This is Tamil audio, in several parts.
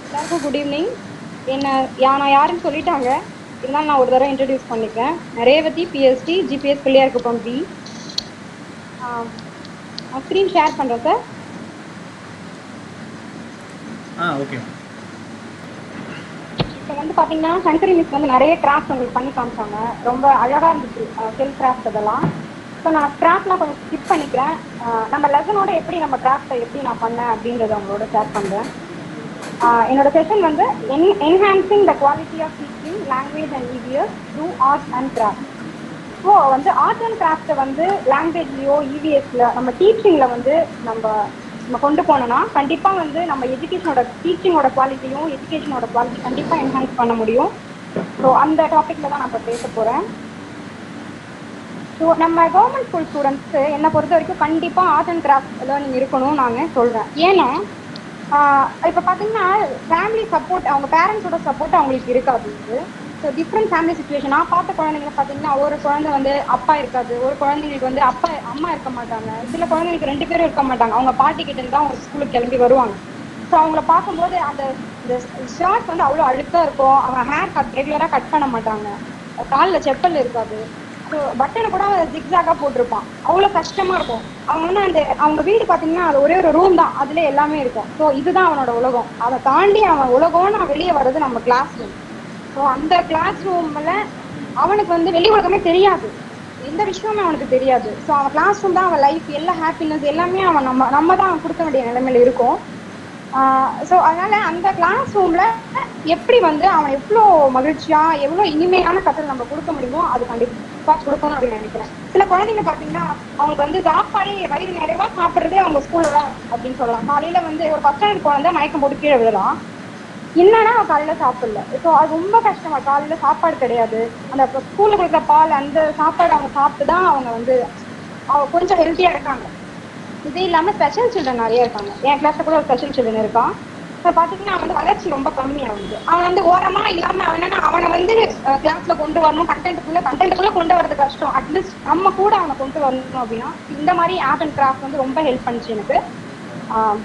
எல்லாருக்கும் குட் ஈவினிங் என்ன யா நான் யாருன்னு சொல்லிட்டாங்க இருந்தாலும் நான் ஒரு தடவை இன்ட்ரடியூஸ் பண்ணிக்கிறேன் ரேவதி பிஎஸ்டி ஜிபிஎஸ் பிள்ளையார் குப்பம் பி ஸ்க்ரீன் ஷேர் பண்ணுறேன் சார் ஆ ஓகே இப்போ வந்து பார்த்தீங்கன்னா சங்கரி மிஸ் வந்து நிறைய கிராஃப்ட் உங்களுக்கு பண்ணி காமிச்சாங்க ரொம்ப அழகாக இருந்துச்சு செல் கிராஃப்ட் அதெல்லாம் ஸோ நான் கிராஃப்ட்லாம் கொஞ்சம் ஸ்கிப் பண்ணிக்கிறேன் அஹ் நம்ம லெசனோட எப்படி நம்ம கிராஃப்ட்டை எப்படி நான் பண்ணேன் அப்படின்றத உங்களோட ஷேர் பண்ணுறேன் என்னோட செஷன் வந்து என் enhancing the quality of teaching language and EVS through art and craft so வந்து ஆர்ட் அண்ட் கிராஃப்ட்டை வந்து லாங்குவேஜ்லேயோ இவிஎஸ்ல நம்ம டீச்சிங்கில் வந்து நம்ம நம்ம கொண்டு போனோம்னா கண்டிப்பாக வந்து நம்ம எஜுகேஷனோட டீச்சிங்கோட குவாலிட்டியும் எஜுகேஷனோட குவாலிட்டி கண்டிப்பாக என்ஹான்ஸ் பண்ண முடியும் ஸோ அந்த டாப்பிக்கில் தான் நான் இப்போ பேச போகிறேன் ஸோ நம்ம கவர்மெண்ட் ஸ்கூல் ஸ்டூடெண்ட்ஸு என்னை பொறுத்த வரைக்கும் கண்டிப்பாக ஆர்ட் அண்ட் கிராஃப்ட் லேர்னிங் இருக்கணும்னு நாங்கள் சொல்கிறேன் ஏன்னா இப்போ பார்த்தீங்கன்னா ஃபேமிலி சப்போர்ட் அவங்க பேரண்ட்ஸோட சப்போர்ட் அவங்களுக்கு இருக்காது ஸோ டிஃப்ரெண்ட் ஃபேமிலி சுச்சுவேஷன் நான் பார்த்த குழந்தைங்க பார்த்தீங்கன்னா ஒரு குழந்தை வந்து அப்பா இருக்காது ஒரு குழந்தைங்களுக்கு வந்து அப்பா அம்மா இருக்க மாட்டாங்க சில குழந்தைங்களுக்கு ரெண்டு பேரும் இருக்க மாட்டாங்க அவங்க பாட்டி கிட்ட இருந்து தான் அவங்க ஸ்கூலுக்கு கிளம்பி வருவாங்க ஸோ அவங்கள பார்க்கும்போது அந்த இந்த ஷர்ட் வந்து அவ்வளோ அழுக்காக இருக்கும் அவங்க ஹேர் கட் ரெகுலராக கட் பண்ண மாட்டாங்க காலில் செப்பல் இருக்காது ஸோ பட்டனை கூட அவன் ஜிக்ஸாக்காக போட்டிருப்பான் அவ்வளோ கஷ்டமா இருக்கும் அவன் வந்து அந்த அவங்க வீடு பார்த்தீங்கன்னா அது ஒரே ஒரு ரூம் தான் அதுல எல்லாமே இருக்கும் ஸோ இதுதான் அவனோட உலகம் அதை தாண்டி அவன் உலகம்னு வெளியே வர்றது நம்ம கிளாஸ் ரூம் ஸோ அந்த கிளாஸ் ரூம்ல அவனுக்கு வந்து வெளி உலகமே தெரியாது எந்த விஷயமும் அவனுக்கு தெரியாது ஸோ அவன் கிளாஸ் ரூம் தான் அவன் லைஃப் எல்லா ஹாப்பினஸ் எல்லாமே அவன் நம்ம நம்ம தான் அவன் கொடுக்க வேண்டிய நிலைமையில இருக்கும் ஸோ அதனால அந்த கிளாஸ் ரூம்ல எப்படி வந்து அவன் எவ்வளோ மகிழ்ச்சியா எவ்வளோ இனிமையான கற்றல் நம்ம கொடுக்க முடியுமோ அது கண்டிப்பா கொடுக்கணும் அப்படின்னு நினைக்கிறேன் சில குழந்தைங்க பார்த்தீங்கன்னா அவங்களுக்கு வந்து சாப்பாடே வயிறு நிறைவா சாப்பிட்றதே அவங்க ஸ்கூல்ல தான் அப்படின்னு சொல்லலாம் காலையில வந்து ஒரு ஃபர்ஸ்ட் ஸ்டாண்டர்ட் குழந்தை மயக்கம் போட்டு கீழே விழலாம் என்னன்னா அவன் காலையில சாப்பிடல ஸோ அது ரொம்ப கஷ்டமா காலையில சாப்பாடு கிடையாது அந்த ஸ்கூல்ல கொடுக்குற பால் அந்த சாப்பாடு அவங்க சாப்பிட்டு தான் அவங்க வந்து அவங்க கொஞ்சம் ஹெல்த்தியா இருக்காங்க இது இல்லாம ஸ்பெஷல் சில்ட்ரன் நிறைய இருக்காங்க என் கிளாஸ்ல கூட ஒரு ஸ்பெஷல் சில்ட்ரன் இருக்கான் இப்போ பார்த்தீங்கன்னா அவன் வந்து வளர்ச்சி ரொம்ப கம்மியாகுது அவன் வந்து ஓரமா இல்லாம அவன் என்னன்னா அவனை வந்து கிளாஸ்ல கொண்டு வரணும் கண்டென்ட்டுக்குள்ள கண்டென்ட்டுக்குள்ள கொண்டு வரது கஷ்டம் அட்லீஸ்ட் நம்ம கூட அவனை கொண்டு வரணும் அப்படின்னா இந்த மாதிரி ஆர்ட் அண்ட் கிராஃப்ட் வந்து ரொம்ப ஹெல்ப் பண்ணுச்சு எனக்கு ஆஹ்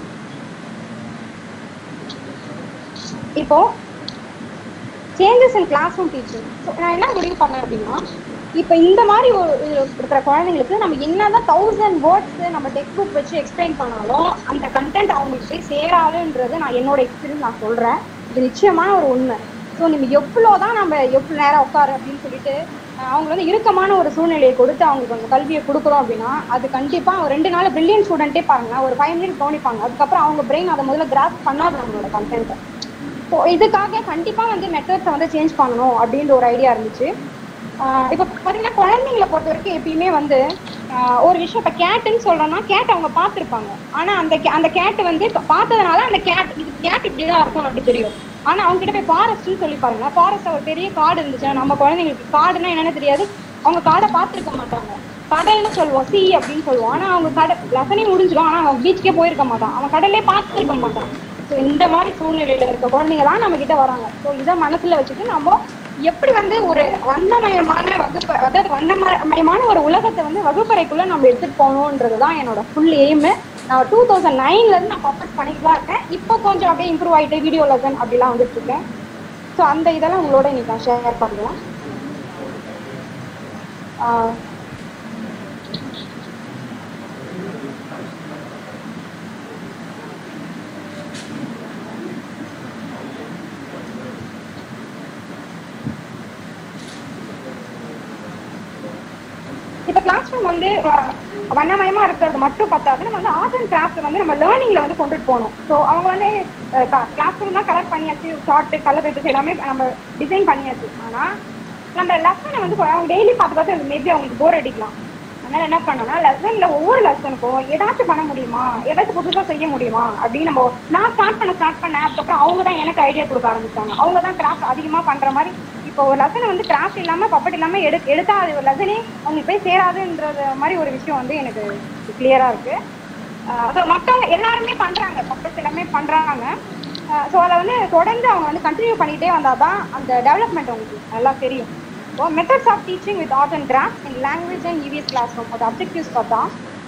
இப்போ changes in class room teaching நான் என்ன முடிவு பண்ணேன் அப்படின்னா இப்போ இந்த மாதிரி ஒரு இது இருக்கிற குழந்தைங்களுக்கு நம்ம என்னதான் தௌசண்ட் வேர்ட்ஸ் நம்ம டெக்ஸ்ட் புக் வச்சு எக்ஸ்பிளைன் பண்ணாலும் அந்த கண்டென்ட் அவங்களுக்கு போய் சேராதுன்றது நான் என்னோட எக்ஸ்பீரியன்ஸ் நான் சொல்றேன் இது நிச்சயமான ஒரு உண்மை ஸோ நம்ம எவ்வளோதான் நம்ம எவ்வளோ நேரம் உட்காரு அப்படின்னு சொல்லிட்டு அஹ் அவங்க வந்து இறுக்கமான ஒரு சூழ்நிலையை கொடுத்து அவங்களுக்கு அந்த கல்வியை கொடுக்குறோம் அப்படின்னா அது கண்டிப்பாக ஒரு ரெண்டு நாள் பிரில்லியன் ஸ்டூடெண்ட்டே பாருங்க ஒரு ஃபைவ் மினிட்ஸ் கவனிப்பாங்க அதுக்கப்புறம் அவங்க பிரெயின் அதை முதல்ல கிராஸ் பண்ணாது நம்மளோட கண்டென்ட்டை ஸோ இதுக்காக கண்டிப்பாக வந்து மெத்தட்ஸை வந்து சேஞ்ச் பண்ணணும் அப்படின்ற ஒரு ஐடியா இருந்துச்சு ஆஹ் இப்போ பார்த்தீங்கன்னா குழந்தைங்களை பொறுத்த வரைக்கும் எப்பயுமே வந்து ஆஹ் ஒரு விஷயம் இப்போ கேட்டுன்னு சொல்றோம்னா கேட் அவங்க பார்த்துருப்பாங்க ஆனால் அந்த cat- அந்த கேட் வந்து இப்ப பார்த்ததுனால அந்த கேட் இது கேட் இப்படி தான் இருக்கும் அப்படி தெரியும் ஆனால் அவங்க கிட்ட போய் ஃபாரஸ்ட்னு சொல்லி பாருங்க ஃபாரஸ்ட் ஒரு பெரிய காடு இருந்துச்சுன்னா நம்ம குழந்தைங்களுக்கு காடுன்னா என்னன்னு தெரியாது அவங்க காடை பார்த்துருக்க மாட்டாங்க கடல்னு சொல்லுவோம் சி அப்படின்னு சொல்லுவோம் ஆனா அவங்க கடை லெசனே முடிஞ்சிடும் ஆனா அவன் பீச்சுக்கே போயிருக்க மாட்டான் அவன் கடல்லே பார்த்துருக்க மாட்டான் ஸோ இந்த மாதிரி சூழ்நிலையில இருக்க குழந்தைங்க தான் நம்ம கிட்ட வராங்க ஸோ இதை மனசுல வச்சுட்டு நம்ம எப்படி வந்து ஒரு வண்ணமயமான வகுப்பு அதாவது வண்ணமயமான ஒரு உலகத்தை வந்து வகுப்பறைக்குள்ள நம்ம எடுத்துட்டு போகணுன்றது தான் என்னோட ஃபுல் எய்மு நான் டூ தௌசண்ட் நைன்ல இருந்து நான் பர்ஃபெக்ட் பண்ணிட்டு தான் இருக்கேன் இப்போ கொஞ்சம் அப்படியே இம்ப்ரூவ் ஆயிட்டு வீடியோ லெசன் அப்படிலாம் வந்துட்டு இருக்கேன் ஸோ அந்த இதெல்லாம் உங்களோட இன்னைக்கு நான் ஷேர் பண்ணுறேன் இப்ப கிளாஸ் ரூம் வந்து அஹ், வண்ணமயமா இருக்கிறது மட்டும் பத்தாது நம்ம வந்து ஆர்ட் அண்ட் கிராஃப்ட் வந்து நம்ம லேர்னிங்ல வந்து கொண்டுட்டு போகணும் ஸோ அவங்க வந்து கிளாஸ் ரூம்லாம் கலர் பண்ணியாச்சு ஷார்ட் கலர் பேப்பர்ஸ் எல்லாமே நம்ம டிசைன் பண்ணியாச்சு ஆனா நம்ம லெசனை வந்து அவங்க டெய்லி பார்த்து பார்த்து மேபி அவங்களுக்கு போர் அடிக்கலாம் அதனால என்ன பண்ணோம்னா லெசன்ல ஒவ்வொரு லெசனுக்கும் ஏதாச்சும் பண்ண முடியுமா ஏதாச்சும் புதுசா செய்ய முடியுமா அப்படின்னு நம்ம நான் ஸ்டார்ட் பண்ண ஸ்டார்ட் பண்ண அதுக்கப்புறம் அவங்க தான் எனக்கு ஐடியா கொடுக்க ஆரம்பிச்சாங்க அவங்க தான் கிராஃப்ட் அதிகமா பண்ற மாதிரி இப்போ ஒரு லெசன் வந்து கிராஃப்ட் இல்லாம பப்பட் இல்லாம எடு எடுத்தா அது ஒரு லெசனே அவங்களுக்கு போய் சேராதுன்றது மாதிரி ஒரு விஷயம் வந்து எனக்கு கிளியரா இருக்கு ஸோ மற்றவங்க எல்லாருமே பண்றாங்க பப்பட்ஸ் எல்லாமே பண்றாங்க ஸோ அதை வந்து தொடர்ந்து அவங்க வந்து கண்டினியூ பண்ணிட்டே வந்தாதான் அந்த டெவலப்மெண்ட் அவங்களுக்கு நல்லா தெரியும் so methods of teaching with art and craft in language and EVS class room அது அப்ஜெக்டிவ்ஸ் பார்த்தா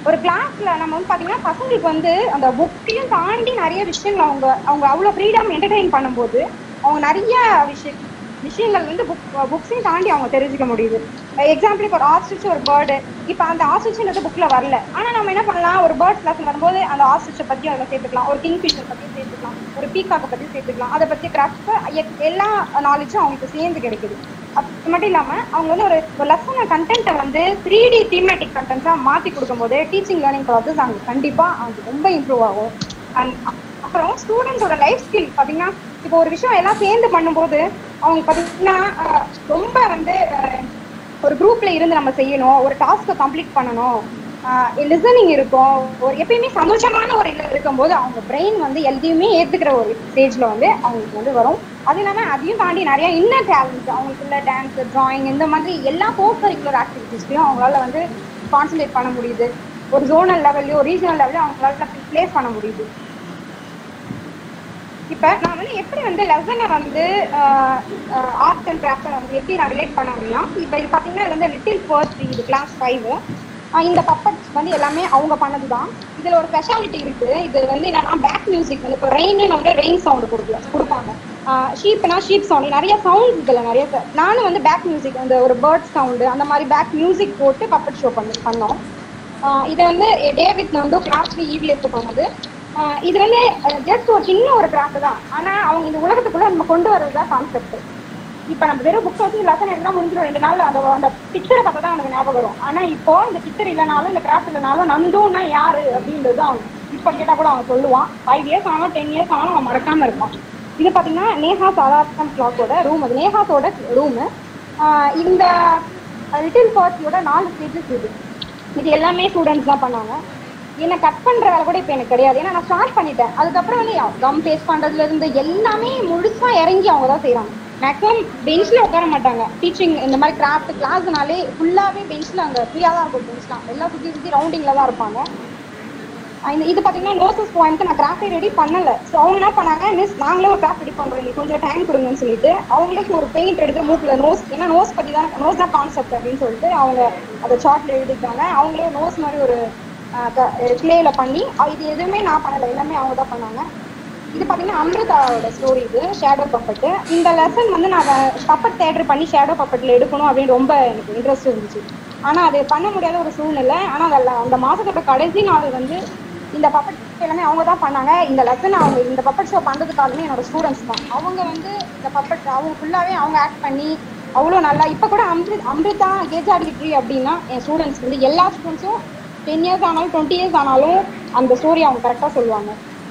ஒரு கிளாஸ்ல நம்ம வந்து பாத்தீங்கன்னா பசங்களுக்கு வந்து அந்த புக்கையும் தாண்டி நிறைய விஷயங்கள் அவங்க அவங்க அவ்வளவு ஃப்ரீடம் என்டர்டெயின் பண்ணும்போது அவங்க நிறைய விஷயம் விஷயங்கள் வந்து புக் புக்ஸையும் தாண்டி அவங்க தெரிஞ்சுக்க முடியுது எக்ஸாம்பிள் இப்போ ஒரு ஆஸ்ட்ரிச் ஒரு பேர்டு இப்போ அந்த ஆஸ்ட்ரிச்ன்றது புக்ல வரல ஆனா நம்ம என்ன பண்ணலாம் ஒரு பேர்ட்ஸ் கிளாஸ் வரும்போது அந்த ஆஸ்ட்ரிச்சை பத்தி அதில் சேர்த்துக்கலாம் ஒரு கிங் ஃபிஷர் பத்தி சேர்த்துக்கலாம் ஒரு பீகாக்கை பத்தி சேர்த்துக்கலாம் அதை பத்தி கிராஃப்ட் எல்லா நாலேஜும் அவங்களுக்கு சேர்ந்து கிடைக்குது அது மட்டும் இல்லாம அவங்க வந்து ஒரு ஒரு லெசன் கண்டென்ட்டை வந்து த்ரீ டி தீமேட்டிக் கண்டென்ட்ஸா மாத்தி கொடுக்கும்போது டீச்சிங் லேர்னிங் ப்ராசஸ் அவங்க கண்டிப்பா அவங்களுக்கு ரொம்ப இம்ப்ரூவ் ஆகும் அண்ட் அப்புறம் ஸ்டூடெண்ட்ஸோட லைஃப் ஸ்கில் பாத்தீங்கன்னா இப்போ ஒரு விஷயம் எல்லாம் சேர்ந்து பண்ணும்போது அவங்க பாத்தீங்கன்னா அஹ், ரொம்ப வந்து அஹ், ஒரு குரூப்ல இருந்து நம்ம செய்யணும் ஒரு டாஸ்க்கை கம்ப்ளீட் பண்ணணும் லிசனிங் இருக்கும் ஒரு எப்பயுமே சந்தோஷமான ஒரு இதில் இருக்கும்போது அவங்க பிரெயின் வந்து எதையுமே ஏத்துக்கிற ஒரு ஸ்டேஜ்ல வந்து அவங்களுக்கு வந்து வரும் அது இல்லாம அதையும் தாண்டி நிறைய இன்னர் டேலண்ட்ஸ் அவங்களுக்குள்ள டான்ஸ் டிராயிங் இந்த மாதிரி எல்லா கோர்ஸ் கரிக்குலர் ஆக்டிவிட்டிஸ்லையும் அவங்களால வந்து கான்சென்ட்ரேட் பண்ண முடியுது ஒரு ஜோனல் லெவல்லையோ ரீஜனல் லெவலையோ அவங்களால பிளேஸ் பண்ண முடியுது இப்ப நான் வந்து எப்படி வந்து லெசனை வந்து ஆர்ட் அண்ட் கிராஃப்டை வந்து எப்படி நான் ரிலேட் பண்ண முடியும்னா இப்போ இது பார்த்தீங்கன்னா இது வந்து லிட்டில் ஃபர்ஸ்ட் இது கிளாஸ் ஃபைவ் இந்த பப்பட்ஸ் வந்து எல்லாமே அவங்க பண்ணது தான் இதுல ஒரு ஸ்பெஷாலிட்டி இருக்கு இது வந்து என்னன்னா பேக் மியூசிக் வந்து இப்போ ரெயின் வந்து ரெயின் சவுண்ட் கொடுக்கல கொடுப்பாங்க ஷீப்னா ஷீப் சவுண்ட் நிறைய சவுண்ட்ஸ் இதுல நிறைய ச- நானும் வந்து பேக் மியூசிக் அந்த ஒரு பேர்ட் சவுண்டு அந்த மாதிரி பேக் மியூசிக் போட்டு பப்பட் ஷோ பண்ணி பண்ணோம் ஆஹ் இது வந்து டேவிட் வந்து கிளாஸ்ல ஈவிஎஸ் பண்ணது ஆஹ் இது வந்து ஜஸ்ட் ஒரு சின்ன ஒரு கிராஃப்ட் தான் ஆனா அவங்க இந்த உலகத்துக்குள்ள நம்ம கொண்டு வர்றது தான் கான்செப்ட் இப்ப நம்ம வெறும் புக் வச்சு லெசன் எல்லாம் முடிஞ்சிடும் ரெண்டு நாள் அந்த அந்த பிக்சரை பார்த்தா தான் எனக்கு ஞாபகம் வரும் ஆனா இப்போ இந்த பிக்சர் இல்லைனாலும் இந்த கிராஃப்ட் இல்லைனாலும் நந்துன்னா யாரு அப்படின்றது தான் அவன் இப்ப கேட்டா கூட அவன் சொல்லுவான் ஃபைவ் இயர்ஸ் ஆனாலும் டென் இயர்ஸ் ஆனாலும் அவன் மறக்காம இருப்பான் இது பாத்தீங்கன்னா நேஹா சாதாரணம் கிளாக்கோட ரூம் அது நேஹாஸோட ரூமு இந்த லிட்டில் ஃபர்ஸ்டோட நாலு ஸ்டேஜஸ் இது இது எல்லாமே ஸ்டூடெண்ட்ஸ் தான் பண்ணாங்க என்னை கட் பண்ற வேலை கூட இப்போ எனக்கு கிடையாது ஏன்னா நான் ஸ்டார்ட் பண்ணிட்டேன் அதுக்கப்புறம் வந்து கம் பேஸ்ட் பண்றதுல இருந்து எல்லாமே முழுசா இறங்கி அவங்க தான் செய்றாங்க மேக்ஸிமம் பெஞ்ச்ல உட்கார மாட்டாங்க டீச்சிங் இந்த மாதிரி கிராஃப்ட் கிளாஸ்னாலே ஃபுல்லாவே பெஞ்ச்ல அங்க ஃப்ரீயா தான் இருக்கும் பெஞ்ச்லாம் எல்லாம் சுத்தி சுத்தி ரவுண்டிங்ல தான் இருப்பாங்க அஹ் இந்த இது பாத்தீங்கன்னா நோசஸ் பாயிண்ட் நான் கிராஃப்டே ரெடி பண்ணல ஸோ அவங்க என்ன பண்ணாங்க மிஸ் நாங்களே ஒரு கிராஃப்ட் ரெடி பண்றோம் நீங்க கொஞ்சம் டைம் கொடுங்கன்னு சொல்லிட்டு அவங்களுக்கு ஒரு பெயிண்ட் எடுத்து மூக்குல நோஸ் ஏன்னா நோஸ் பத்தி தான் நோஸ் தான் கான்செப்ட் அப்படின்னு சொல்லிட்டு அவங்க அதை சார்ட்ல எழுதிட்டாங்க அவங்களே நோஸ் மாதிரி ஒரு கிளேல பண்ணி அஹ் இது எதுவுமே நான் பண்ணல எல்லாமே அவங்க தான் பண்ணாங்க இது பாத்தீங்கன்னா அமிர்தாவோட ஸ்டோரி இது ஷேடோ பப்பட்டு இந்த லெசன் வந்து நான் பப்பட் தேட்டர் பண்ணி ஷேடோ பப்பட்ல எடுக்கணும் அப்படின்னு ரொம்ப எனக்கு இன்ட்ரெஸ்ட் இருந்துச்சு ஆனா அது பண்ண முடியாத ஒரு சூழ்நிலை ஆனா அந்த அந்த மாசத்தோட கடைசி நாள் வந்து இந்த பப்பட் எல்லாமே அவங்க தான் பண்ணாங்க இந்த லெசன் அவங்க இந்த பப்பட் ஷோ பண்றதுக்காகவே என்னோட ஸ்டூடெண்ட்ஸ் தான் அவங்க வந்து இந்த பப்பட் அவங்க ஃபுல்லாவே அவங்க ஆக்ட் பண்ணி அவ்வளோ நல்லா இப்போ கூட அம்ரித் அம்ரிதா கேஜாடிட்ரி அப்படின்னா என் ஸ்டூடெண்ட்ஸ் வந்து எல்லா ஸ்டூடெண்ட்ஸும் டென் இயர்ஸ் ஆனாலும் டுவெண்ட்டி இயர்ஸ் ஆனாலும் அந்த ஸ்டோரி அவங்க கரெக்டாக சொல்லுவாங்க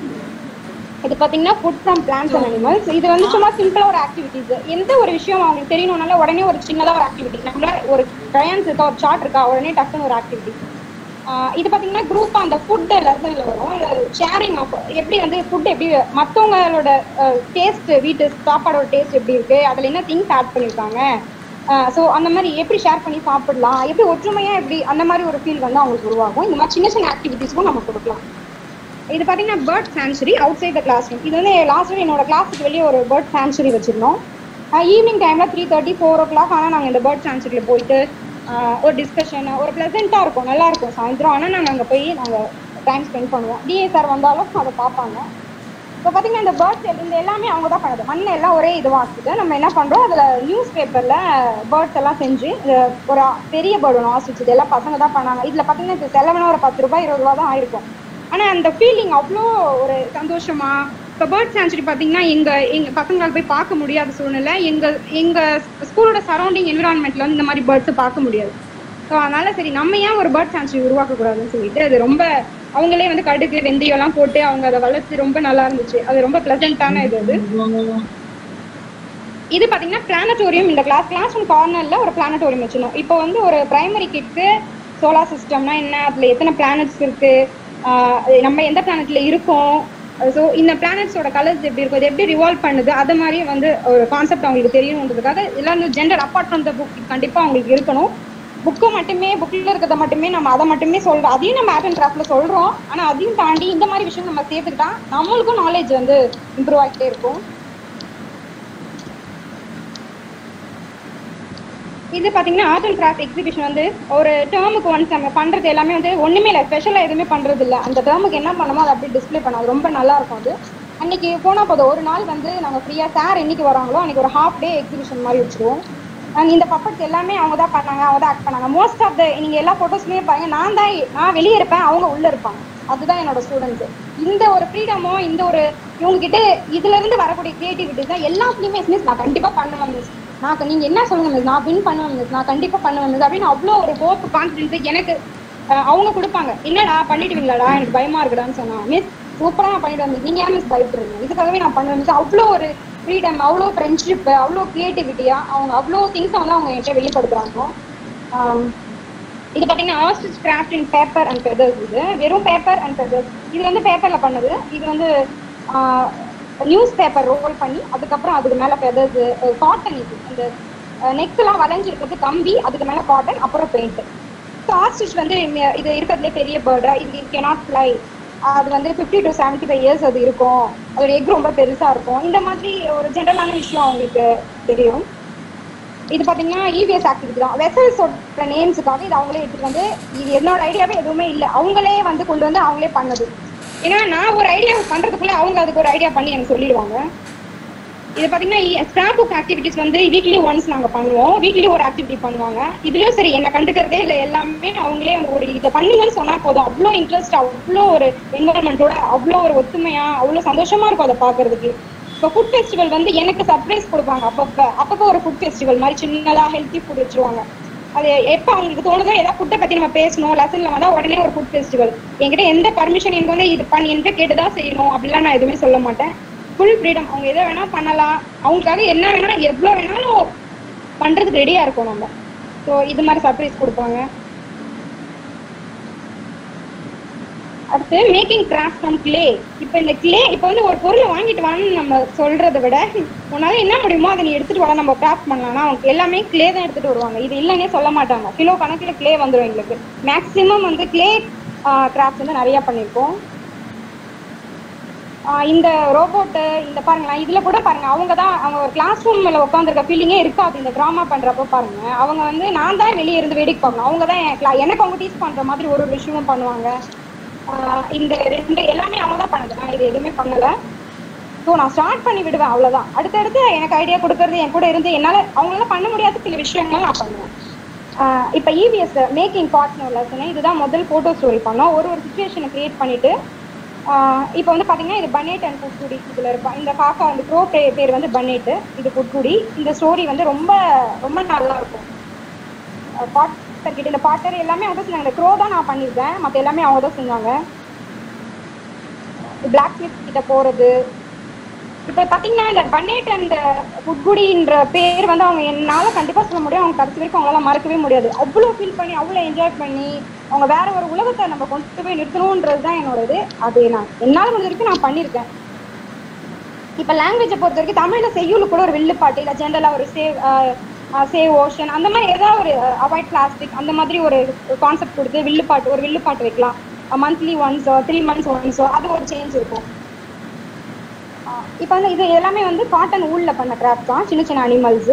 இது பாத்தீங்கன்னா food from plants and animals இது வந்து சும்மா சிம்பிளா ஒரு ஆக்டிவிட்டிஸ் எந்த ஒரு விஷயம் அவங்களுக்கு தெரியணும்னால உடனே ஒரு சின்னதா ஒரு ஆக்டிவிட்டி நம்மள ஒரு ட்ரையான்ஸ் இருக்கா ஒரு சார்ட் இருக்கா உடனே டக்குன்னு ஒரு ஆக்டிவிட்டி இது பாத்தீங்கன்னா குரூப்பா அந்த ஃபுட் லெசன்ல வரும் ஷேரிங் ஆஃப் எப்படி வந்து ஃபுட் எப்படி மத்தவங்களோட டேஸ்ட் வீட்டு சாப்பாடோட டேஸ்ட் எப்படி இருக்கு அதுல என்ன திங்ஸ் ஆட் பண்ணிருக்காங்க ஸோ அந்த மாதிரி எப்படி ஷேர் பண்ணி சாப்பிடலாம் எப்படி ஒற்றுமையா எப்படி அந்த மாதிரி ஒரு ஃபீல் வந்து அவங்களுக்கு உருவாகும் இந்த மாதிரி சின்ன சின்ன ஆக்டிவிட்டிஸ்க்கும் நம்ம கொடுக்கலாம் இது பாத்தீங்கன்னா bird sanctuary outside the class room இது வந்து லாஸ்ட் வீக் என்னோட கிளாஸுக்கு வெளியே ஒரு பேர்ட் சான்ச்சுரி வச்சிருந்தோம் ஈவினிங் டைம்ல three thirty four o'clock ஆனால் நாங்கள் இந்த பேர்ட் சான்ச்சுரியில் போயிட்டு ஆஹ் ஒரு டிஸ்கஷன் ஒரு ப்ளசண்ட்டாக இருக்கும் நல்லா இருக்கும் சாயந்தரம் ஆனால் நாங்கள் அங்கே போய் நாங்கள் டைம் ஸ்பெண்ட் பண்ணுவோம் டிஏ சார் வந்தாலும் அதை பார்ப்பாங்க இப்போ பார்த்தீங்கன்னா இந்த பேர்ட்ஸ் இந்த எல்லாமே அவங்க தான் பண்ணுது மண்ணை எல்லாம் ஒரே இதுவாக்கிட்டு நம்ம என்ன பண்ணுறோம் அதில் நியூஸ் பேப்பரில் பேர்ட்ஸ் எல்லாம் செஞ்சு இந்த ஒரு பெரிய பேர்டு ஒன்று ஆசிச்சு எல்லாம் பசங்க தான் பண்ணாங்க இதில் பார்த்தீங்கன்னா இப்போ செலவுனா ஒரு பத்து ரூபாய் இருபது ரூபா தான் ஆயிருக்கும் ஆனால் அந்த ஃபீலிங் அவ்வளோ ஒரு சந்தோஷமா இப்போ பேர்ட் சான்ச்சுரி பார்த்தீங்கன்னா எங்கள் எங்கள் பசங்களால் போய் பார்க்க முடியாத சூழ்நிலை எங்கள் எங்கள் ஸ்கூலோட சரௌண்டிங் என்விரான்மெண்ட்ல வந்து இந்த மாதிரி பேர்ட்ஸை பார்க்க முடியாது ஸோ அதனால சரி நம்ம ஏன் ஒரு பேர்ட் சான்ச்சுரி உருவாக்கக்கூடாதுன்னு சொல்லிட்டு அது ரொம்ப அவங்களே வந்து கடுகு வெந்தயம் எல்லாம் போட்டு அவங்க அதை வளர்த்து ரொம்ப நல்லா இருந்துச்சு அது ரொம்ப பிளசண்டான இது அது இது பாத்தீங்கன்னா பிளானட்டோரியம் இந்த கிளாஸ் கிளாஸ் ஒன் கார்னர்ல ஒரு பிளானட்டோரியம் வச்சிருந்தோம் இப்போ வந்து ஒரு பிரைமரி கிட்க்கு சோலார் சிஸ்டம்னா என்ன அதுல எத்தனை பிளானட்ஸ் இருக்கு ஆஹ் நம்ம எந்த பிளானட்ல இருக்கோம் ஸோ இந்த பிளானட்ஸோட கலர்ஸ் எப்படி இருக்கும் அது எப்படி ரிவால்வ் பண்ணுது அது மாதிரி வந்து ஒரு கான்செப்ட் அவங்களுக்கு தெரியணுன்றதுக்காக எல்லாம் இந்த gender apart from the book கண்டிப்பா அவங்களுக்கு இருக்கணும் புக்கு மட்டுமே புக்கில் இருக்கிறத மட்டுமே நம்ம அதை மட்டுமே சொல்றோம் அதையும் நம்ம ஆர்ட் அண்ட் கிராஃப்ட்ல சொல்றோம் ஆனா அதையும் தாண்டி இந்த மாதிரி விஷயம் நம்ம சேர்த்துக்கிட்டா நம்மளுக்கும் நாலேஜ் வந்து இம்ப்ரூவ் ஆகிட்டே இருக்கும் இது பாத்தீங்கன்னா ஆர்ட் அண்ட் கிராஃப்ட் எக்ஸிபிஷன் வந்து ஒரு டேர்முக்கு ஒன்ஸ் நம்ம பண்றது எல்லாமே வந்து ஒண்ணுமே இல்லை ஸ்பெஷலா எதுவுமே பண்றது இல்ல அந்த டேர்முக்கு என்ன பண்ணமோ அதை அப்படியே டிஸ்ப்ளே பண்ணோம் அது ரொம்ப நல்லா இருக்கும் அது அன்னைக்கு போனா போதும் ஒரு நாள் வந்து நாங்க ஃப்ரீயா சார் என்னைக்கு வராங்களோ அன்னைக்கு ஒரு ஹாஃப் டே எக்ஸிபிஷன் மாதிரி வச்சிருவோம் அண்ட் இந்த பப்பட்ஸ் எல்லாமே அவங்க தான் பண்ணாங்க அவங்க தான் ஆக்ட் பண்ணாங்க மோஸ்ட் ஆஃப் த நீங்க எல்லா போட்டோஸ்லயே பாருங்க நான் தான் நான் வெளியே இருப்பேன் அவங்க உள்ள இருப்பாங்க அதுதான் என்னோட ஸ்டூடெண்ட்ஸ் இந்த ஒரு ஃப்ரீடமோ இந்த ஒரு இவங்க கிட்ட இதுல இருந்து வரக்கூடிய கிரியேட்டிவிட்டி தான் எல்லாத்துலயுமே மிஸ் நான் கண்டிப்பா பண்ணுவேன் மிஸ் நான் நீங்க என்ன சொல்லுங்க மிஸ் நான் வின் பண்ணுவேன் மிஸ் நான் கண்டிப்பா பண்ணுவேன் மிஸ் அப்படின்னு அவ்வளோ ஒரு ஹோப் கான்ஃபிடன்ஸ் எனக்கு அஹ், அவங்க கொடுப்பாங்க என்னடா பண்ணிடுவீங்களாடா எனக்கு பயமா இருக்குடான்னு சொன்னா மிஸ் சூப்பரா நான் பண்ணிடுவேன் மிஸ் நீங்க ஏன் மிஸ் பயப்படுறீங்க இதுக்காகவே நான் பண்ணுவேன் மிஸ் அவ்வளோ ஒரு ஃப்ரீடம் அவ்வளோ ஃப்ரெண்ட்ஷிப் அவ்வளோ கிரியேட்டிவிட்டியா அவங்க அவ்வளோ திங்ஸ் வந்து அவங்க என்கிட்ட வெளிப்படுத்துறாங்க ஆம், இது பாத்தீங்கன்னா ostrich craft in paper and feathers இது வெறும் பேப்பர் அண்ட் ஃபெதர்ஸ் இது வந்து பேப்பர்ல பண்ணது இது வந்து நியூஸ் பேப்பர் ரோல் பண்ணி அதுக்கப்புறம் அதுக்கு மேல ஃபெதர்ஸ் காட்டன் இது இந்த நெக்ஸ்ட் எல்லாம் வளைஞ்சிருக்கிறது கம்பி அதுக்கு மேல காட்டன் அப்புறம் பெயிண்ட் ஸோ ஆஸ்டிச் வந்து இங்க- இது இருக்கிறதுலே பெரிய பேர்டா இது cannot fly அது வந்து fifty to seventy five years அது இருக்கும் அதோட எக் ரொம்ப பெருசா இருக்கும் இந்த மாதிரி ஒரு ஜென்ரலான விஷயம் அவங்களுக்கு தெரியும் இது பாத்தீங்கன்னா இவிஎஸ் ஆக்டிவிட்டி தான் வெசல்ஸோட நேம்ஸுக்காக இது அவங்களே எடுத்துட்டு வந்து இது என்னோட ஐடியாவே எதுவுமே இல்லை அவங்களே வந்து கொண்டு வந்து அவங்களே பண்ணது ஏன்னா நான் ஒரு ஐடியா பண்றதுக்குள்ள அவங்க அதுக்கு ஒரு ஐடியா பண்ணி எனக்கு சொல்லிடுவாங்க இது பாத்தீங்கன்னா ஸ்கிராப் புக் ஆக்டிவிட்டிஸ் வந்து வீக்லி ஒன்ஸ் நாங்க பண்ணுவோம் வீக்லி ஒரு ஆக்டிவிட்டி பண்ணுவாங்க இதுலயும் சரி என்ன கண்டுக்கிறதே இல்லை எல்லாமே அவங்களே வந்து ஒரு இதை பண்ணுங்கன்னு சொன்னா போதும் அவ்வளோ இன்ட்ரெஸ்ட் அவ்வளோ ஒரு என்வரன்மெண்டோட அவ்வளோ ஒரு ஒத்துமையா அவ்வளோ சந்தோஷமா இருக்கும் அதை பாக்குறதுக்கு இப்போ ஃபுட் ஃபெஸ்டிவல் வந்து எனக்கு சர்ப்ரைஸ் கொடுப்பாங்க அப்பப்ப அப்பப்போ ஒரு ஃபுட் ஃபெஸ்டிவல் மாதிரி சின்னதா ஹெல்த்தி ஃபுட் வச்சிருவாங்க அது எப்போ அவங்களுக்கு தோணுதோ ஏதாவது ஃபுட்டை பத்தி நம்ம பேசணும் லெசன்ல வந்தா உடனே ஒரு ஃபுட் ஃபெஸ்டிவல் என்கிட்ட எந்த பர்மிஷன் எனக்கு வந்து இது பண்ணி என்கிட்ட கேட்டுதான் செய்யணும் அப்படிலாம் நான் எதுவுமே சொல்ல மாட்டேன் ஃபுல் ஃப்ரீடம் அவங்க எதை வேணா பண்ணலாம் அவங்களுக்காக என்ன வேணா எவ்வளவு வேணாலும் பண்றதுக்கு ரெடியா இருக்கும் நம்ம ஸோ இது மாதிரி சர்ப்ரைஸ் கொடுப்பாங்க அடுத்து மேக்கிங் கிராஃப்ட் ஃப்ரம் கிளே இப்போ இந்த கிளே இப்போ வந்து ஒரு பொருளை வாங்கிட்டு வான்னு நம்ம சொல்றதை விட உன்னால என்ன முடியுமோ அதை நீ எடுத்துட்டு வர நம்ம கிராஃப்ட் பண்ணலாம்னா அவங்க எல்லாமே கிளே தான் எடுத்துட்டு வருவாங்க இது இல்லைன்னே சொல்ல மாட்டாங்க கிலோ கணக்கில் கிளே வந்துடும் எங்களுக்கு மேக்ஸிமம் வந்து கிளே கிராஃப்ட் வந்து நிறைய பண்ணியிருக்கோம் ஆஹ் இந்த ரோபோட்டு இந்த பாருங்களேன் இதுல கூட பாருங்க அவங்க தான் அவங்க ஒரு கிளாஸ் ரூம்ல உட்காந்துருக்க ஃபீலிங்கே இருக்காது இந்த ட்ராமா பண்றப்ப பாருங்க அவங்க வந்து நான் தான் வெளியே இருந்து வேடிக்கை பார்க்கணும் அவங்க தான் என் cla- எனக்கு அவங்க டீச் பண்ற மாதிரி ஒரு ஒரு விஷயமும் பண்ணுவாங்க ஆஹ் இந்த ரெண்டு எல்லாமே அவங்க தான் பண்ணுது நான் இது எதுவுமே பண்ணல ஸோ நான் ஸ்டார்ட் பண்ணி விடுவேன் அவ்வளவுதான் அடுத்தடுத்து எனக்கு ஐடியா கொடுக்கறது என் கூட இருந்து என்னால அவங்களால பண்ண முடியாத சில விஷயங்கள் நான் பண்ணுவேன் ஆஹ் இப்ப இவிஎஸ் மேக்கிங் பார்ட்ஸ் ஒரு லெசன் இதுதான் முதல் போட்டோ ஸ்டோரி பண்ணோம் ஒரு ஒரு சுச்சுவேஷனை கிரியேட் பண்ணிட்டு ஆஹ் இப்போ வந்து பாத்தீங்கன்னா இது பன்னேட் அண்ட் புட்குடி இதுல இருப்பான் இந்த காக்கா வந்து க்ரோ பேர் வந்து பன்னேட் இது புட்குடி இந்த ஸ்டோரி வந்து ரொம்ப ரொம்ப நல்லா இருக்கும் பாட்டர் கிட்ட இந்த பாட்டர் எல்லாமே அவங்க தான் செஞ்சாங்க இந்த க்ரோ தான் நான் பண்ணியிருக்கேன் மற்ற எல்லாமே அவங்க தான் செஞ்சாங்க பிளாக் ஸ்மித் கிட்ட போறது இப்ப பாத்தீங்கன்னா இந்த பன்னேட் அண்ட் புட்குடின்ற பேர் வந்து அவங்க என்னால கண்டிப்பா சொல்ல முடியும் அவங்க கடைசி வரைக்கும் அவங்களால மறக்கவே முடியாது அவ்வளவு ஃபீல் பண்ணி அவ்வளவு என்ஜாய் பண்ணி அவங்க வேற ஒரு உலகத்தை நம்ம கொண்டு போய் நிறுத்தணும்ன்றது தான் என்னோட இது அது நான் என்னால முடிஞ்ச வரைக்கும் நான் பண்ணியிருக்கேன் இப்ப லாங்குவேஜை பொறுத்த வரைக்கும் தமிழ்ல செய்யுள் கூட ஒரு வில்லுப்பாட்டு இல்ல ஜென்ரலா ஒரு சேவ் சேவ் ஓஷன் அந்த மாதிரி ஏதாவது ஒரு அவாய்ட் பிளாஸ்டிக் அந்த மாதிரி ஒரு கான்செப்ட் கொடுத்து வில்லுப்பாட்டு ஒரு வில்லுப்பாட்டு வைக்கலாம் monthly once three months once அது ஒரு சேஞ்ச் இருக்கும் இப்போ வந்து இது எல்லாமே வந்து காட்டன் ஊல்ல பண்ண கிராஃப்ட் தான் சின்ன சின்ன அனிமல்ஸ்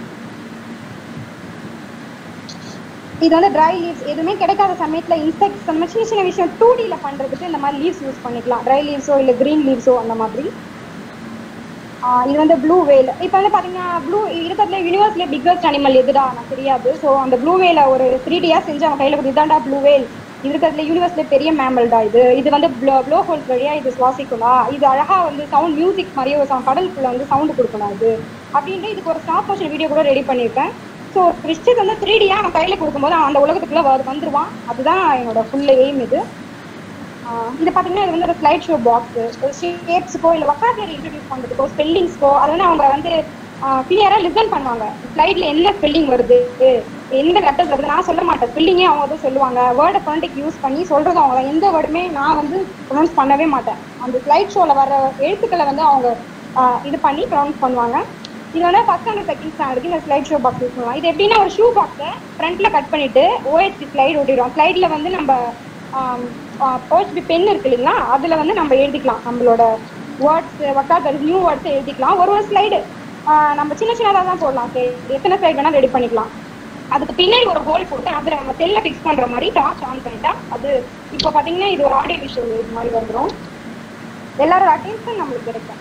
இது வந்து ட்ரை லீவ்ஸ் எதுவுமே கிடைக்காத சமயத்துல இன்செக்ட்ஸ் அந்த மாதிரி சின்ன சின்ன விஷயம் டூ டில பண்றதுக்கு இந்த மாதிரி லீவ்ஸ் யூஸ் பண்ணிக்கலாம் ட்ரை லீவ்ஸோ இல்ல கிரீன் லீவ்ஸோ அந்த மாதிரி ஆஹ் இது வந்து ப்ளூ வேல் இப்போ வந்து பாத்தீங்கன்னா ப்ளூ இருக்கிறதுல யூனிவர்ஸ்ல பிக்கஸ்ட் அனிமல் எதுடா எனக்கு தெரியாது ஸோ அந்த ப்ளூ வேல ஒரு த்ரீ டியா செஞ்சு அவன் கையில கொடுத்து இதாண்டா ப்ளூ வேல் இது இருக்கிறதுல யூனிவர்ஸ்ல பெரிய மேமல்டா இது இது வந்து ப்ளோ ப்ளோ ஹோல்ஸ் வழியா இது சுவாசிக்குமா இது அழகா வந்து சவுண்ட் மியூசிக் மாதிரியே ஒரு sound- கடலுக்குள்ள வந்து சவுண்ட் கொடுக்கணும் இது அப்படின்ட்டு இதுக்கு ஒரு ஸ்டாப் மோஷன் வீடியோ கூட ரெடி பண்ணியிருக்கேன் ஸோ ஒரு விஷயத்தை வந்து த்ரீ டியா அவன் கையில கொடுக்கும்போது அவன் அந்த உலகத்துக்குள்ள வ- வந்துருவான் அதுதான் என்னோட ஃபுல் எய்ம் இது ஆஹ் இது பாத்தீங்கன்னா இது வந்து ஒரு ஸ்லைட் ஷோ பாக்ஸ் ஒரு ஷேப்ஸ்க்கோ இல்ல வொக்காபுலரி இன்ட்ரடியூஸ் பண்றதுக்கோ ஸ்பெல்லிங்ஸ்க்கோ அது வந்து அவங்க வந்து கிளியரா லிசன் பண்ணுவாங்க ஸ்லைட்ல என்ன ஸ்பெல்லிங் வருது எந்த லெட்டர்ஸ் வருது நான் சொல்ல மாட்டேன் ஸ்பெல்லிங்கே அவங்க தான் சொல்லுவாங்க வேர்டை ஃபோனட்டிக் யூஸ் பண்ணி சொல்றது அவங்க தான். எந்த வேர்டுமே நான் வந்து ப்ரொனவுன்ஸ் பண்ணவே மாட்டேன் அந்த ஸ்லைட் ஷோல வர எழுத்துக்களை வந்து அவங்க ஆஹ் இது பண்ணி ப்ரொனவுன்ஸ் பண்ணுவாங்க இது வந்து ஃபர்ஸ்ட் ஸ்டாண்டர்ட் செகண்ட் ஸ்டாண்டர்டுக்கு இந்த ஸ்லைட் ஷோ பாக்ஸ் யூஸ் பண்ணுவாங்க இது எப்படின்னா ஒரு ஷூ பாக்ஸை ஃப்ரண்ட்ல கட் பண்ணிட்டு ஓஎஸ்டி ஸ்லைடு ஒட்டிடுவோம் ஸ்லைட்ல வந்து நம்ம ஓஎஸ்பி பென் இருக்கு இல்லைங்களா அதுல வந்து நம்ம எழுதிக்கலாம் நம்மளோட வேர்ட்ஸ் வக்காத நியூ வேர்ட்ஸ் எழுதிக்கலாம் ஒரு ஒரு ஸ்லைடு நம்ம சின்ன சின்னதாக தான் போடலாம் சரி எத்தனை ஸ்லைடு வேணாலும் ரெடி பண்ணிக்கலாம் அதுக்கு பின்னாடி ஒரு ஹோல் போட்டு அதுல நம்ம செல்ல ஃபிக்ஸ் பண்ற மாதிரி டார்ச் ஆன் பண்ணிட்டா அது இப்போ பாத்தீங்கன்னா இது ஒரு ஆடியோ விஷுவல் இது மாதிரி வந்துரும் எல்லாரோட அட்டென்ஷன் நம்மளுக்கு கிடைக்கும்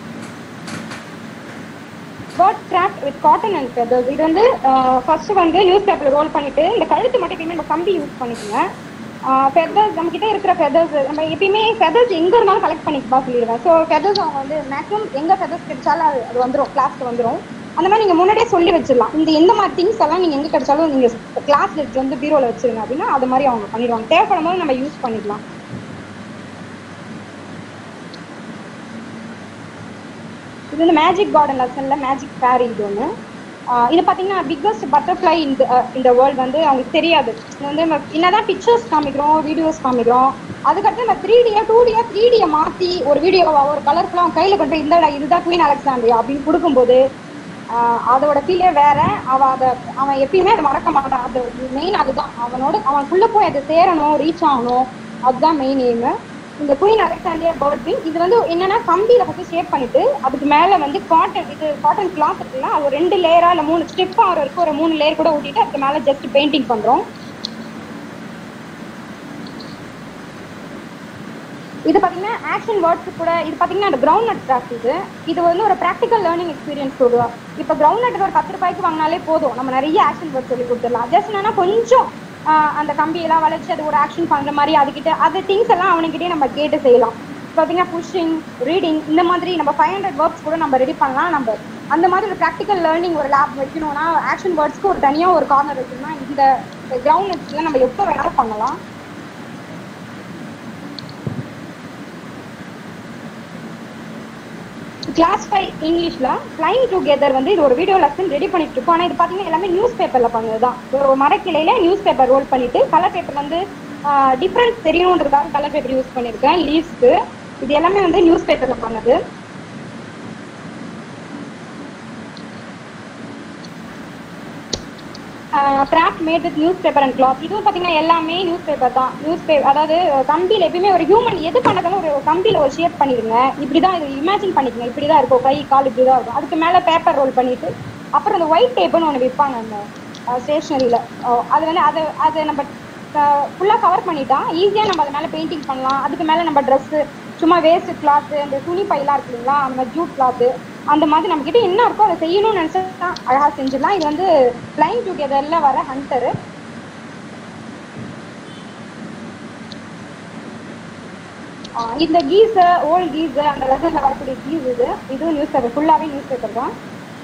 bird craft with cotton and feathers இது வந்து ஃபர்ஸ்ட் வந்து நியூஸ் பேப்பர் ரோல் பண்ணிட்டு இந்த கழுத்து மட்டும் எப்பயுமே நம்ம கம்பி யூஸ் பண்ணிக்கோங்க ஃபெதர்ஸ் நம்ம கிட்ட இருக்கிற ஃபெதர்ஸ் நம்ம எப்பயுமே ஃபெதர்ஸ் எங்க இருந்தாலும் கலெக்ட் பண்ணிப்பா சொல்லிடுவேன் ஸோ ஃபெதர்ஸ் அவங்க வந்து மேக்ஸிமம் எங்க ஃபெதர்ஸ் கிடைச்சாலும் அது அது வந்துடும் கிளாஸ்க்கு வந்துடும் அந்த மாதிரி நீங்க முன்னாடியே சொல்லி வச்சிடலாம் இந்த எந்த மாதிரி திங்ஸ் எல்லாம் நீங்க எங்க கிடைச்சாலும் நீங்க கிளாஸ் எடுத்து வந்து பீரோல வச்சிருங்க அப்படின்னா அது மாதிரி அவங்க பண்ணிடுவாங்க தேவைப்படும் போது நம்ம யூஸ் பண்ணிக்கலாம் இது வந்து மேஜிக் கார்டன் லெசன்ல மேஜிக் ஃபேரி இது ஒன்று இது பார்த்தீங்கன்னா பிக்கஸ்ட் பட்டர்ஃப்ளை இந்த இந்த வேர்ல்டு வந்து அவங்களுக்கு தெரியாது இது வந்து நம்ம என்னதான் பிக்சர்ஸ் காமிக்கிறோம் வீடியோஸ் காமிக்கிறோம் அதுக்கடுத்து நம்ம த்ரீ டியா டூ டியா த்ரீ டியை மாற்றி ஒரு வீடியோவா ஒரு கலர்ஃபுல்லாக அவன் கையில் கொண்டு போய் இந்தடா இதுதான் குயின் அலெக்சாண்ட்ரியா அப்படின்னு கொடுக்கும்போது ஆஹ் அதோட ஃபீலே வேற அவன் அதை அவன் எப்பயுமே அதை மறக்க மாட்டான் அது மெயின் அதுதான் அவனோட அவனுக்குள்ள போய் அது சேரணும் ரீச் ஆகணும் அதுதான் மெயின் எய்மு இந்த குயின் அலெக்சாண்டியா பேர்ட் விங் இது வந்து என்னன்னா கம்பியில ஃபஸ்ட்டு ஷேப் பண்ணிட்டு அதுக்கு மேல வந்து காட்டன் இது காட்டன் கிளாத் இருக்குல்ல அது ஒரு ரெண்டு லேயரா இல்ல மூணு ஸ்டெப் ஆகிற வரைக்கும் ஒரு மூணு லேயர் கூட ஊட்டிட்டு அதுக்கு மேல ஜஸ்ட் பெயிண்டிங் பண்றோம் இது பாத்தீங்கன்னா ஆக்ஷன் வேர்ட்ஸ் கூட இது பாத்தீங்கன்னா கிரவுண்ட் நட் கிராஃப்ட் இது இது வந்து ஒரு ப்ராக்டிக்கல் லேர்னிங் எக்ஸ்பீரியன்ஸ் சொல்லுவோம் இப்போ கிரவுண்ட் நட் ஒரு பத்து ரூபாய்க்கு வாங்கினாலே போதும் நம்ம நிறைய ஆக்ஷன் வேர்ட் சொல்லி கொடுத்துடலாம் ஜஸ்ட் என்னன்னா கொஞ்சம் ஆஹ் அந்த கம்பியெல்லாம் வளைச்சு அது ஒரு ஆக்ஷன் பண்ற மாதிரி அதுகிட்ட அது திங்ஸ் எல்லாம் அவனுக்கிட்டே நம்ம கேட்டு செய்யலாம் பார்த்தீங்கன்னா புஷிங் ரீடிங் இந்த மாதிரி நம்ம ஃபைவ் ஹண்ட்ரட் வேர்ட்ஸ் கூட நம்ம ரெடி பண்ணலாம் நம்ம அந்த மாதிரி ஒரு ப்ராக்டிக்கல் லேர்னிங் ஒரு லேப் வைக்கணும்னா ஆக்ஷன் வேர்ட்ஸ்க்கு ஒரு தனியாக ஒரு கார்னர் வைக்கணும்னா இந்த கிரவுண்ட் நட்ஸ்ல நம்ம எப்போ வேணாலும் பண்ணலாம் கிளாஸ் ஃபைவ் இங்கிலீஷ்ல ஃப்ளைங் டுகெதர் வந்து இது ஒரு வீடியோ லெசன் ரெடி பண்ணிட்டு இருக்கோம் ஆனால் இது பார்த்தீங்கன்னா எல்லாமே நியூஸ் பேப்பர்ல பண்ணது தான் ஒரு மரக்கிளையில நியூஸ் பேப்பர் ரோல் பண்ணிட்டு கலர் பேப்பர் வந்து டிஃப்ரென்ஸ் தெரியணுன்றதுக்காக கலர் பேப்பர் யூஸ் பண்ணியிருக்கேன் லீவ்ஸ்க்கு இது எல்லாமே வந்து நியூஸ் பேப்பர்ல பண்ணது craft made with news paper and cloth இதுவும் பார்த்தீங்கன்னா எல்லாமே நியூஸ் பேப்பர் தான் நியூஸ் பேப்பர் அதாவது கம்பியில் எப்பயுமே ஒரு ஹியூமன் எது பண்ணதாலும் ஒரு கம்பியில் ஒரு ஷேப் பண்ணிடுங்க இப்படி தான் இது இமேஜின் பண்ணிக்கங்க இப்படி தான் இருக்கும் கை கால் இப்படி தான் இருக்கும் அதுக்கு மேலே பேப்பர் ரோல் பண்ணிட்டு அப்புறம் அந்த ஒயிட் டேப்புன்னு ஒன்று விற்பாங்க அந்த ஸ்டேஷ்னரியில் அது வந்து அதை அதை நம்ம ஃபுல்லாக கவர் பண்ணிட்டா ஈஸியாக நம்ம அது மேலே பெயிண்டிங் பண்ணலாம் அதுக்கு மேலே நம்ம ட்ரெஸ்ஸு சும்மா வேஸ்ட் கிளாத்து அந்த துணி பையெல்லாம் இருக்கு இல்லைங்களா அந்த மாதிரி ஜூட் கிளாத்து அந்த மாதிரி நம்ம கிட்ட என்ன இருக்கோ அதை செய்யணும்னு நினைச்சா அழகா செஞ்சிடலாம் இது வந்து பிளைன் டுகெதர்ல வர ஹண்டரு இந்த கீஸ் ஓல்ட் கீஸ் அந்த லெசன்ல வரக்கூடிய கீஸ் இது இதுவும் நியூஸ் பேப்பர் ஃபுல்லாவே நியூஸ் பேப்பர் தான்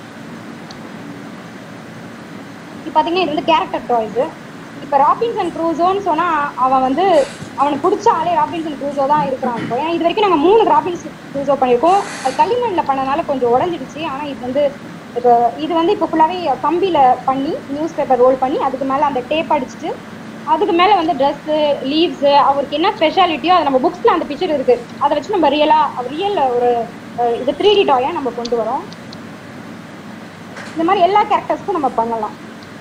இப்போ பார்த்தீங்கன்னா இது வந்து கேரக்டர் டாய்ஸ் இப்போ ராபின்சன் க்ரூசோன்னு சொன்னா அவன் வந்து அவனுக்கு பிடிச்ச ஆளே ராபின்சன் க்ரூசோ தான் இருக்கிறான் இப்போ ஏன்னா இது வரைக்கும் நாங்கள் மூணு ராபின்சன் க்ரூசோ பண்ணியிருக்கோம் அது களிமண்ணில் பண்ணனால கொஞ்சம் உடஞ்சிடுச்சு ஆனால் இது வந்து இப்போ இது வந்து இப்போ ஃபுல்லாகவே கம்பியில் பண்ணி நியூஸ் பேப்பர் ரோல் பண்ணி அதுக்கு மேலே அந்த டேப் அடிச்சுட்டு அதுக்கு மேலே வந்து ட்ரெஸ்ஸு லீவ்ஸு அவருக்கு என்ன ஸ்பெஷாலிட்டியோ அது நம்ம புக்ஸில் அந்த பிக்சர் இருக்குது அதை வச்சு நம்ம ரியலாக ரியல் ஒரு அஹ், இது த்ரீ டி டாயாக நம்ம கொண்டு வரோம் இந்த மாதிரி எல்லா கேரக்டர்ஸ்க்கும் நம்ம பண்ணலாம்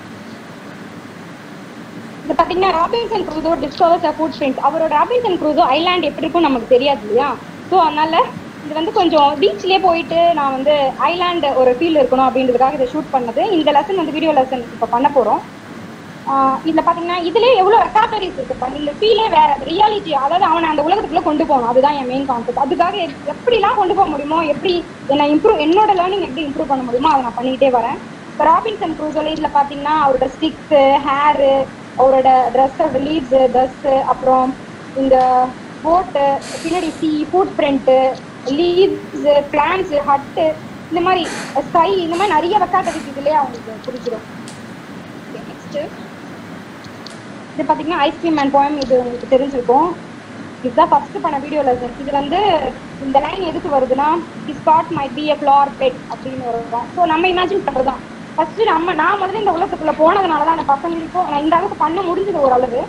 இது பாத்தீங்கன்னா Robinson Crusoe discovers a foot print அவரோட ராபின்சன் க்ரூசோ ஐலாண்ட் எப்படி இருக்கும் நமக்கு தெரியாது இல்லையா ஸோ அதனால இது வந்து கொஞ்சம் பீச்லயே போயிட்டு நான் வந்து ஐலாண்ட் ஒரு ஃபீல் இருக்கணும் அப்படின்றதுக்காக இதை ஷூட் பண்ணது இந்த லெசன் வந்து வீடியோ லெசன் இப்போ பண்ண போறோம் ஆஹ் இதுல பாத்தீங்கன்னா இதுல எவ்வளவு ரெக்கார்டரிஸ் இருக்கு பாருங்க இந்த ஃபீலே வேற ரியாலிட்டி அதாவது அவனை அந்த உலகத்துக்குள்ள கொண்டு போகணும் அதுதான் என் மெயின் கான்செப்ட் அதுக்காக எப்- எப்படிலாம் கொண்டு போக முடியுமோ எப்படி என்ன இம்ப்ரூவ் என்னோட லேர்னிங் எப்படி இம்ப்ரூவ் பண்ண முடியுமோ அதை நான் பண்ணிக்கிட்டே வரேன் இப்போ ராபின்சன் க்ரூசோல இதுல பாத்தீங்கன்னா அவரோட ஸ்டிக்ஸ் ஹேரு அவரோட ட்ரெஸ்ஸோட லீவ்ஸ் ட்ரெஸ் அப்புறம் இந்த போட்டு பின்னாடி sea foot print leaves plants hut இந்த மாதிரி ஸ்கை இந்த மாதிரி நிறைய ரெக்கார்டரிஸ் இதுலயே அவங்களுக்கு பிடிச்சிடும் நெக்ஸ்ட் இது பார்த்தீங்கன்னா ஐஸ்கிரீம் அண்ட் போயம் இது உங்களுக்கு தெரிஞ்சிருக்கும் இதுதான் ஃபர்ஸ்ட் பண்ண வீடியோ லெசன் இது வந்து இந்த லைன் எதுக்கு வருதுன்னா is god my be a flower bed அப்படின்னு வரும் ஸோ நம்ம இமேஜின் பண்ணுறது தான் ஃபர்ஸ்ட் நம்ம நான் முதல்ல இந்த உலகத்துக்குள்ள போனதுனால தான் அந்த பசங்களுக்கும் நான் இந்த அளவுக்கு பண்ண முடிஞ்சது ஓரளவு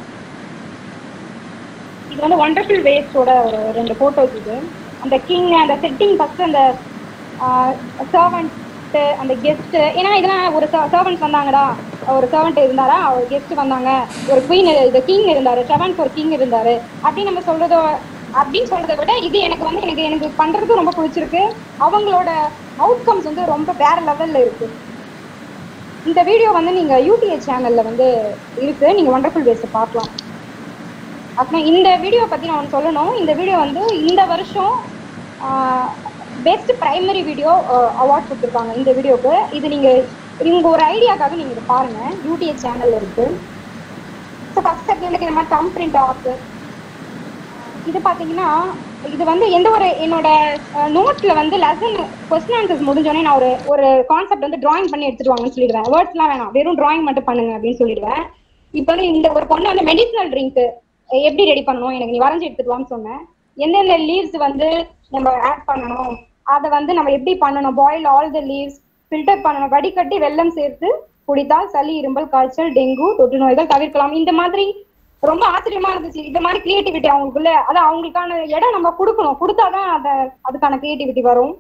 இது வந்து ஒண்டர்ஃபுல் வேஸ்டோட ஒரு ரெண்டு ஃபோட்டோஸ் இது அந்த கிங் அந்த செட்டிங் ஃபர்ஸ்ட் அந்த சர்வெண்ட் அந்த கெஸ்ட் ஏன்னா இதெல்லாம் ஒரு சர்வெண்ட் வந்தாங்கடா ஒரு சர்வெண்ட் இருந்தாரா ஒரு கெஸ்ட் வந்தாங்க ஒரு குயின் இது கிங் இருந்தாரு செவன்த் ஒரு கிங் இருந்தாரு அப்படின்னு நம்ம சொல்றதோ அப்படின்னு சொல்றதை விட இது எனக்கு வந்து எனக்கு எனக்கு பண்றது ரொம்ப பிடிச்சிருக்கு அவங்களோட அவுட்கம்ஸ் வந்து ரொம்ப வேற லெவல்ல இருக்கு இந்த வீடியோ வந்து நீங்க யூடிஏ சேனல்ல வந்து இருக்கு நீங்க ஒண்டர்ஃபுல் வேஸ் பார்க்கலாம் அப்புறம் இந்த வீடியோ பத்தி நான் ஒன்று சொல்லணும் இந்த வீடியோ வந்து இந்த வருஷம் பெஸ்ட் பிரைமரி வீடியோ அவார்ட் கொடுத்துருக்காங்க இந்த வீடியோக்கு இது நீங்க நீங்க ஒரு ஐடியாக்காக நீங்க இதை பாருங்க யூடிஏ சேனல்ல இருக்கு ஸோ ஃபர்ஸ்ட் செகண்டுக்கு இந்த மாதிரி தம் பிரிண்ட் ஆஃப் இது பாத்தீங்கன்னா இது வந்து எந்த ஒரு என்னோட நோட்ஸ்ல வந்து லெசன் கொஸ்டின் ஆன்சர்ஸ் முடிஞ்சோடனே நான் ஒரு ஒரு கான்செப்ட் வந்து டிராயிங் பண்ணி எடுத்துட்டு வாங்கன்னு சொல்லிடுவேன் வேர்ட்ஸ்லாம் வேணாம் வெறும் டிராயிங் மட்டும் பண்ணுங்க அப்படின்னு சொல்லிடுவேன் இப்போ வந்து இந்த ஒரு பொண்ணு வந்து மெடிசனல் ட்ரிங்க் எப்படி ரெடி பண்ணணும் எனக்கு நீ வரைஞ்சி எடுத்துட்டு வான்னு சொன்னேன் எந்தெந்த லீவ்ஸ் வந்து நம்ம ஆட் பண்ணணும் அதை வந்து நம்ம எப்படி பண்ணணும் boil all the leaves filter பண்ணணும் வடிகட்டி வெல்லம் சேர்த்து குடித்தால் சளி இரும்பல் காய்ச்சல் டெங்கு தொற்று நோய்கள் தவிர்க்கலாம் இந்த மாதிரி ரொம்ப ஆச்சரியமா இருந்துச்சு இந்த மாதிரி கிரியேட்டிவிட்டி அவங்களுக்குள்ள அதான் அவங்களுக்கான இடம் நம்ம கொடுக்கணும் கொடுத்தாதான் அத அதுக்கான கிரியேட்டிவிட்டி வரும்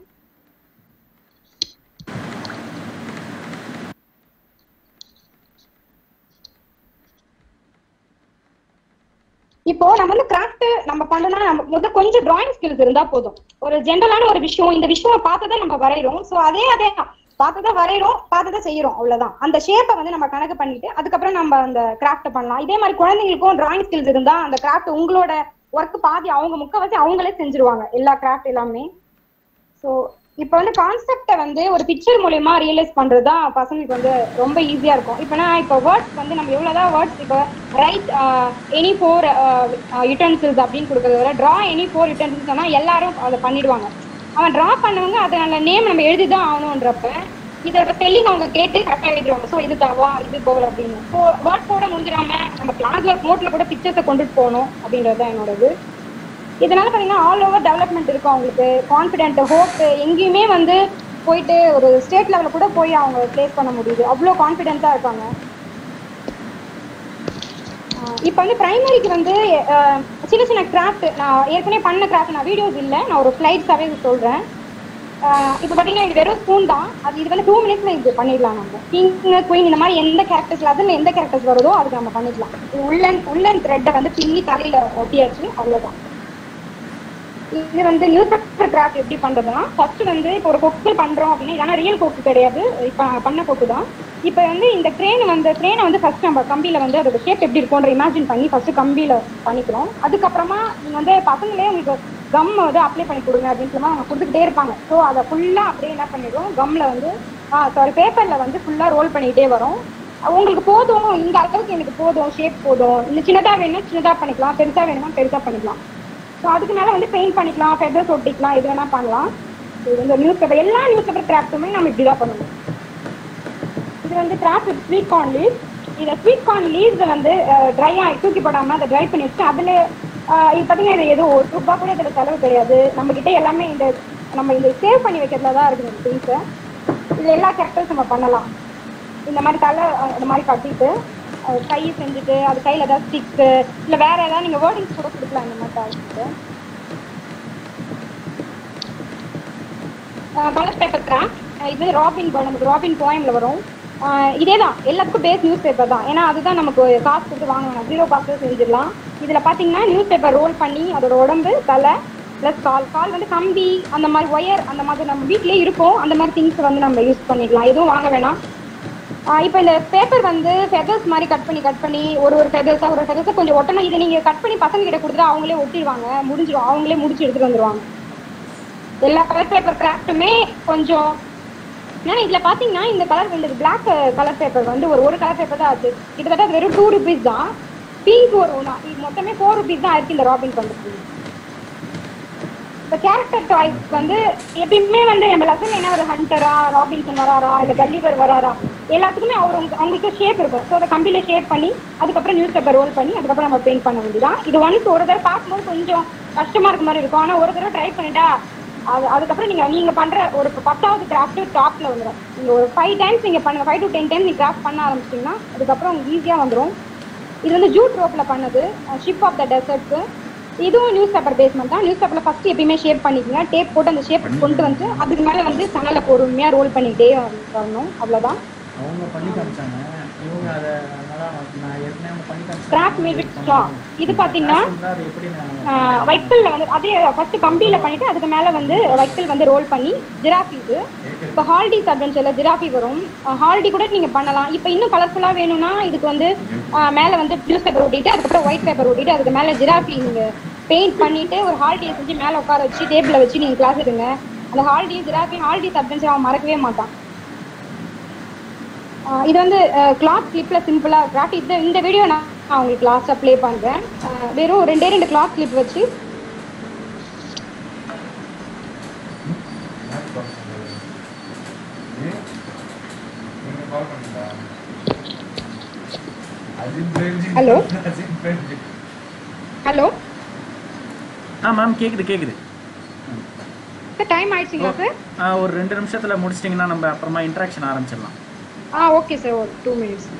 இப்போ நம்ம வந்து கிராஃப்ட் நம்ம பண்ணணும்னா நமக்கு வந்து கொஞ்சம் டிராயிங் ஸ்கில்ஸ் இருந்தா போதும் ஒரு ஜென்ரலான ஒரு விஷயம் இந்த விஷயம் பார்த்ததான் நம்ம வரைகிறோம் ஸோ அதே அதே தான் பார்த்ததை வரைகிறோம் பார்த்ததை செய்யறோம் அவ்வளவுதான் அந்த ஷேப்பை வந்து நம்ம கணக்கு பண்ணிட்டு அதுக்கப்புறம் நம்ம அந்த கிராஃப்ட் பண்ணலாம் இதே மாதிரி குழந்தைங்களுக்கும் டிராயிங் ஸ்கில்ஸ் இருந்தா அந்த கிராஃப்ட் உங்களோட ஒர்க் பாதி அவங்க முக்கவாசி அவங்களே செஞ்சுருவாங்க எல்லா கிராஃப்ட் எல்லாமே ஸோ இப்போ வந்து கான்செப்டை வந்து ஒரு பிக்சர் மூலியமா ரியலைஸ் பண்றது தான் பசங்களுக்கு வந்து ரொம்ப ஈஸியா இருக்கும் இப்போ நான் இப்போ வேர்ட்ஸ் வந்து நம்ம எவ்வளவுதான் வேர்ட்ஸ் இப்போ ரைட் எனி ஃபோர் யூட்டன்சில்ஸ் அப்படின்னு கொடுக்கறத விட ட்ரா எனி ஃபோர் யூட்டன்சில்ஸ் சொன்னா எல்லாரும் அதை பண்ணிடுவாங்க அவன் ட்ரா பண்ணவங்க அதனால நேம் நம்ம எழுதி தான் ஆகணுன்றப்ப இதோட ஸ்பெல்லிங் அவங்க கேட்டு கரெக்டாக எழுதிடுவாங்க ஸோ இது தவா இது போல் அப்படின்னு ஸோ வேர்ட்ஸோட முடிஞ்சிடாம நம்ம கிளாஸ் ஒர்க் நோட்டில் கூட பிக்சர்ஸை கொண்டுட்டு போகணும் அப்படின்றது தான் என்னோடது இதனால பார்த்தீங்கன்னா ஆல் ஓவர் டெவலப்மெண்ட் இருக்கும் அவங்களுக்கு கான்ஃபிடென்ட் ஹோப் எங்கேயுமே வந்து போயிட்டு ஒரு ஸ்டேட் லெவலில் கூட போய் அவங்க பிளேஸ் பண்ண முடியுது அவ்வளோ கான்ஃபிடென்ட்டாக இருக்காங்க இப்போ வந்து பிரைமரிக்கு வந்து அஹ், சின்ன சின்ன கிராஃப்ட் நான் ஏற்கனவே பண்ண கிராஃப்ட் நான் வீடியோஸ் இல்லை நான் ஒரு ஸ்லைட்ஸாகவே சொல்கிறேன் இப்போ பார்த்தீங்கன்னா இது வெறும் ஸ்பூன் தான் அது இது வந்து டூ மினிட்ஸ்ல இது பண்ணிடலாம் நம்ம கிங் குயின் இந்த மாதிரி எந்த கேரக்டர்ஸ்ல அதில் எந்த கேரக்டர்ஸ் வருதோ அதுக்கு நம்ம பண்ணிக்கலாம் இது உள்ளன் உள்ளன் த்ரெட்டை வந்து பின்னி தலையில ஒட்டியாச்சு அவ்வளோதான் இது வந்து நியூஸ் பேப்பர் கிராஃப்ட் எப்படி பண்றதுன்னா ஃபர்ஸ்ட் வந்து இப்போ ஒரு கொக்கு பண்றோம் அப்படின்னா இதெல்லாம் ரியல் கொக்கு கிடையாது இப்போ பண்ண கொக்கு தான் இப்போ வந்து இந்த க்ரேன் வந்து க்ரேனை வந்து ஃபர்ஸ்ட் நம்ம கம்பியில வந்து அதோட ஷேப் எப்படி இருக்கும்ன்ற இமேஜின் பண்ணி ஃபர்ஸ்ட் கம்பியில பண்ணிக்கிறோம் அதுக்கப்புறமா நீங்க வந்து பசங்களே உங்களுக்கு கம் வந்து அப்ளை பண்ணி கொடுங்க அப்படின்னு சொல்லி அவங்க கொடுத்துக்கிட்டே இருப்பாங்க ஸோ அதை ஃபுல்லா அப்படியே என்ன பண்ணிடுவோம் கம்ல வந்து சாரி பேப்பர்ல வந்து ஃபுல்லா ரோல் பண்ணிக்கிட்டே வரும் உங்களுக்கு போதும் இந்த அளவுக்கு எனக்கு போதும் ஷேப் போதும் இன்னும் சின்னதா வேணும்னா சின்னதா பண்ணிக்கலாம் பெருசா வேணும்னா பெருசா பண்ணிக்கலாம் ஸோ அதுக்கு மேல வந்து பெயிண்ட் பண்ணிக்கலாம் ஃபெதர்ஸ் ஒட்டிக்கலாம் எது வேணா பண்ணலாம் இது வந்து நியூஸ் பேப்பர் எல்லா நியூஸ் பேப்பர் கிராஃப்ட்டுமே நம்ம இப்படி தான் பண்ணுவோம் இது வந்து கிராஃப்ட் ஸ்வீட் கார்ன் லீவ் இதை ஸ்வீட் கார்ன் லீவ்ஸை வந்து ட்ரை ஆகி தூக்கி போடாம அதை ட்ரை பண்ணி வச்சுட்டு அதில் இது பார்த்தீங்கன்னா இது எதுவும் ஒரு ரூபா கூட இதில் செலவு கிடையாது நம்ம கிட்ட எல்லாமே இந்த நம்ம இந்த சேவ் பண்ணி வைக்கிறதுல தான் இருக்குது இந்த திங்ஸை இதில் எல்லா கேரக்டர்ஸ் நம்ம பண்ணலாம் இந்த மாதிரி தலை அஹ், இந்த மாதிரி கட்டிட்டு அஹ், கை செஞ்சுட்டு அது கையில் ஏதாவது ஸ்டிக்கு இல்லை வேற ஏதாவது நீங்கள் வேர்டிங்ஸ் கூட கொடுக்கலாம் இந்த மாதிரி தாழ்த்துட்டு கலர் பேப்பர் கிராஃப்ட் இது ராபின் ப- நமக்கு ராபின் போயம்ல வரும் அஹ் இதே தான் எல்லாத்துக்கும் பேஸ் நியூஸ் பேப்பர் தான் ஏன்னா அதுதான் நமக்கு காசு கொடுத்து வாங்க வேணாம் ஜீரோ காஸ்ட்டு செஞ்சிடலாம் இதில் பார்த்தீங்கன்னா நியூஸ் பேப்பர் ரோல் பண்ணி அதோட உடம்பு தலை ப்ளஸ் கால் கால் வந்து கம்பி அந்த மாதிரி ஒயர் அந்த மாதிரி நம்ம வீட்லயே இருக்கும் அந்த மாதிரி திங்ஸ் வந்து நம்ம யூஸ் பண்ணிக்கலாம் எதுவும் வாங்க வேணாம் இப்போ இந்த பேப்பர் வந்து ஃபெதர்ஸ் மாதிரி கட் பண்ணி கட் பண்ணி ஒரு ஒரு ஃபெதர்ஸாக ஒரு ஃபெதர்ஸாக கொஞ்சம் ஒட்டணும் இதை நீங்கள் கட் பண்ணி பசங்க கிட்ட கொடுத்துட்டு அவங்களே ஒட்டிடுவாங்க முடிஞ்சிடும் அவங்களே முடிச்சு எடுத்துட்டு வந்துருவாங்க எல்லா கலர் பேப்பர் கிராஃப்ட்டுமே கொஞ்சம் ஏன்னா இதுல பாத்தீங்கன்னா இந்த கலர் இந்த பிளாக் கலர் பேப்பர் வந்து ஒரு ஒரு கலர் பேப்பர் தான் ஆச்சு கிட்டத்தட்ட அது வெறும் டூ ருபீஸ் தான் பிங்க் ஒரு ஒன்றா இது மொத்தமே ஃபோர் ருபீஸ் தான் ஆயிருக்கு இந்த ராபின் பண்ணுறது இப்போ கேரக்டர் சாய்ஸ் வந்து எப்பயுமே வந்து நம்ம லெசன் என்ன ஒரு ஹண்டரா ராபின்சன் வராரா இல்லை கல்லிவர் வராரா எல்லாத்துக்குமே அவர் அவங்களுக்கு ஷேப் இருக்கும் ஸோ அதை கம்பியில் ஷேப் பண்ணி அதுக்கப்புறம் நியூஸ் பேப்பர் ரோல் பண்ணி அதுக்கப்புறம் நம்ம பெயிண்ட் பண்ண வேண்டியதான் இது ஒன்ஸ் ஒரு தடவை பார்க்கும்போது கொஞ்சம் கஷ்டமா இருக்க மாதிரி இருக்கும் ஆனால் ஒரு தடவை ட்ரை பண்ணிட்டா அது அதுக்கப்புறம் நீங்க நீங்க பண்ற ஒரு பத்தாவது கிராஃப்ட் டாப்ல வந்துடும் நீங்க ஒரு ஃபைவ் டைம்ஸ் நீங்க பண்ணுங்க ஃபைவ் டு டென் டைம்ஸ் நீங்க கிராஃப்ட் பண்ண ஆரம்பிச்சிட்டீங்கன்னா அதுக்கப்புறம் உங்களுக்கு ஈஸியா வந்துடும் இது வந்து ஜூட் ரோப்ல பண்ணது ஷிப் ஆஃப் த டெசர்ட்க்கு இதுவும் நியூஸ் பேப்பர் பேஸ்மெண்ட் தான் நியூஸ் பேப்பர்ல ஃபர்ஸ்ட் எப்பயுமே ஷேப் பண்ணிக்கங்க டேப் போட்டு அந்த ஷேப் கொண்டு வந்து அதுக்கு மேல வந்து சணலை பொறுமையா ரோல் பண்ணிக்கிட்டே வரணும் அவ்வளவுதான் அவங்க பண்ணி காமிச்சாங்க இவங்க அதை அதனால அவனுக்கு நான் ஏற்கனவே அவங்க பண்ணி காமிச்சேன். ஸ்கிராப் மேட்ரிக்ஸ் ஸ்ட்ரா இது பாத்தீங்கன்னா Craft இருந்தா அது எப்படி நான் வைக்கல்ல வந்து அதே ஃபர்ஸ்ட் கம்பியில பண்ணிட்டு அதுக்கு மேல வந்து வைக்கல் வந்து ரோல் பண்ணி ஜிராஃபி இது இப்போ ஹால்டிஸ் அட்வென்ச்சர்ல ஜிராஃபி வரும் ஹால்டி கூட நீங்க பண்ணலாம் இப்போ இன்னும் கலர்ஃபுல்லா வேணும்னா இதுக்கு வந்து அஹ், மேல வந்து நியூஸ் பேப்பர் ஒட்டிட்டு அதுக்கப்புறம் ஒயிட் பேப்பர் ஒட்டிட்டு அதுக்கு மேல ஜிராஃபி நீங்க பெயிண்ட் பண்ணிட்டு ஒரு ஹால்டியை செஞ்சு மேல உட்கார வச்சு டேபிள்ல வச்சு நீங்க கிளாஸ் எடுங்க அந்த ஹால்டி ஜிராஃபி ஹால்டிஸ் அட்வென்ச்சர் அவன் மறக்கவே மாட்டான் ஆஹ் இது வந்து கிளாத் கிளிப்ல சிம்பிளா கிராஃப்ட் இந்த இந்த வீடியோ நான் நான் உங்களுக்கு லாஸ்டா ப்ளே பண்றேன் ஆஹ் வெறும் ரெண்டே ரெண்டு கிளாத் கிளிப் வச்சு Hello? ஹலோ ஆ மேம் கேக்குது கேக்குது சார் டைம் ஆயிடுச்சுங்களா சார் ஆ, ஒரு ரெண்டு நிமிஷத்துல முடிச்சிட்டிங்கன்னா நம்ம அப்புறமா இன்ட்ராக்ஷன் ஆரம்பிச்சிடலாம் ஆ ஓகே சார் ஒரு டூ மினிட்ஸ்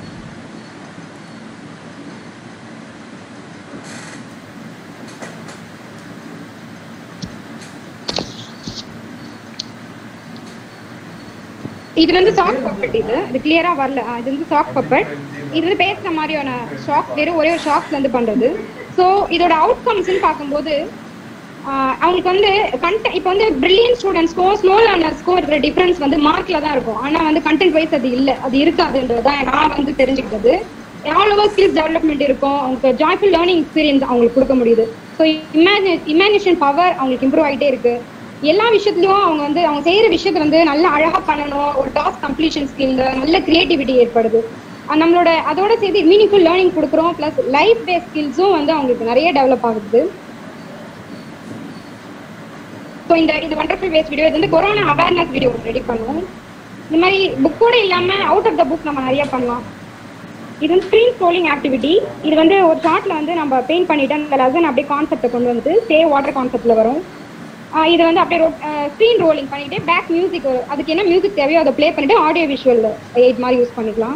இது வந்து சாஃப்ட் பப்பட் இது இது கிளியரா வரல ஆ, இது வந்து சாஃப்ட் பப்பட் இது வந்து பேசுற மாதிரியான ஷாக் வெறும் ஒரே ஒரு ஷாக்ல இருந்து பண்றது ஸோ இதோட அவுட்கம்ஸ்னு பார்க்கும்போது ஆஹ் அவங்களுக்கு வந்து கண்ட இப்போ வந்து பிரில்லியன் ஸ்டூடெண்ட்ஸ்க்கும் ஸ்லோ லேர்னர்ஸ்க்கும் இருக்கிற டிஃபரன்ஸ் வந்து மார்க்ல தான் இருக்கும் ஆனா வந்து கண்டென்ட் வைஸ் அது இல்லை அது இருக்காதுன்றது தான் நான் வந்து தெரிஞ்சுக்கிட்டது எவ்வளவோ ஸ்கில்ஸ் டெவலப்மெண்ட் இருக்கும் அவங்களுக்கு ஜாய்ஃபுல் லேர்னிங் எக்ஸ்பீரியன்ஸ் அவங்களுக்கு கொடுக்க முடியுது ஸோ இமேஜி இமேஜினேஷன் பவர் அவங்களுக்கு இம்ப்ரூவ் ஆகிட்டே இருக்கு எல்லா விஷயத்துலயும் அவங்க வந்து அவங்க செய்யற விஷயத்த வந்து நல்லா அழகா பண்ணணும் ஒரு டாஸ்க் கம்ப்ளீஷன் ஸ்கில் நல்ல கிரியேட்டிவிட்டி ஏற்படுது அஹ் நம்மளோட அதோட சேர்த்து மீனிங்ஃபுல் லேர்னிங் கொடுக்குறோம் ப்ளஸ் லைஃப் பேஸ் ஸ்கில்ஸும் வந்து அவங்களுக்கு நிறைய டெவலப் ஆகுது ஸோ இந்த இது வண்டர்ஃபுல் வேஸ்ட் வீடியோ இது வந்து கொரோனா அவேர்னஸ் வீடியோ ரெடி பண்ணுவோம் இந்த மாதிரி புக்கோட இல்லாம அவுட் ஆஃப் த புக் நம்ம நிறைய பண்ணலாம் இது வந்து ஸ்க்ரீன் ஸ்க்ரோலிங் ஆக்டிவிட்டி இது வந்து ஒரு ஷார்ட்ல வந்து நம்ம பெயிண்ட் பண்ணிட்டு அந்த லெசன் அப்படியே கான்செப்டை கொண்டு வந்து சேவ் வாட்டர் கான்செப்ட்ல வரும் ஆஹ் இது வந்து அப்படியே ஸ்க்ரீன் ரோலிங் பண்ணிட்டு பேக் மியூசிக் அதுக்கு என்ன மியூசிக் தேவையோ அதை ப்ளே பண்ணிட்டு ஆடியோ விஷுவல் எயிட் மாதிரி யூஸ் பண்ணிக்கலாம்